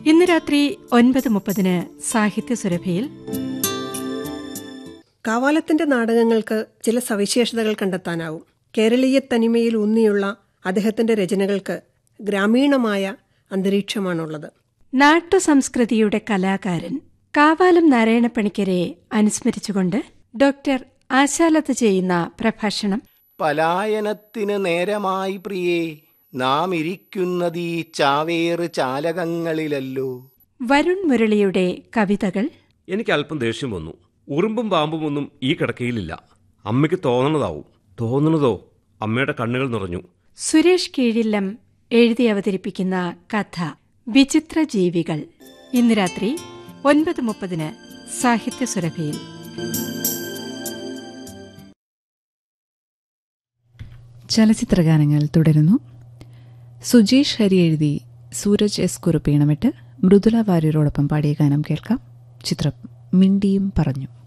ഇന്ന് രാത്രി ഒൻപത് മുപ്പതിന് സാഹിത്യ സുരഭിയിൽ കാവാലത്തിന്റെ നാടകങ്ങൾക്ക് ചില സവിശേഷതകൾ കണ്ടെത്താനാവും കേരളീയ തനിമയിൽ ഊന്നിയുള്ള അദ്ദേഹത്തിന്റെ രചനകൾക്ക് ഗ്രാമീണമായ അന്തരീക്ഷമാണുള്ളത് നാട്ടുസംസ്കൃതിയുടെ കലാകാരൻ കാവാലം നാരായണപ്പണിക്കരെ അനുസ്മരിച്ചുകൊണ്ട് ഡോക്ടർ ആശാലത്ത് ചെയ്യുന്ന പ്രഭാഷണം പലായനത്തിന് നേരമായി പ്രിയേ നാം ഇരിക്കുന്നതീ ചാവേറ് ചാലകങ്ങളിലല്ലോ വരുൺ മുരളിയുടെ കവിതകൾ എനിക്ക് അല്പം ദേഷ്യം വന്നു ഉറുമ്പും പാമ്പും ഒന്നും ഈ കിടക്കയിലില്ല അമ്മയ്ക്ക് തോന്നണതാവും തോന്നണതോ അമ്മയുടെ കണ്ണുകൾ നിറഞ്ഞു സുരേഷ് കീഴില്ലം എഴുതി അവതരിപ്പിക്കുന്ന കഥ വിചിത്ര ജീവികൾ ഇന്ന് രാത്രി ഒൻപത് മുപ്പതിന് സാഹിത്യ സുരഭിയിൽ ചലച്ചിത്രഗാനങ്ങൾ തുടരുന്നു സുജീഷ് ഹരി എഴുതി സൂരജ് എസ് കുറുപ്പ് ഈണമിട്ട് മൃദുല വാര്യരോടൊപ്പം പാടിയ ഗാനം കേൾക്കാം ചിത്രം മിണ്ടിയും പറഞ്ഞു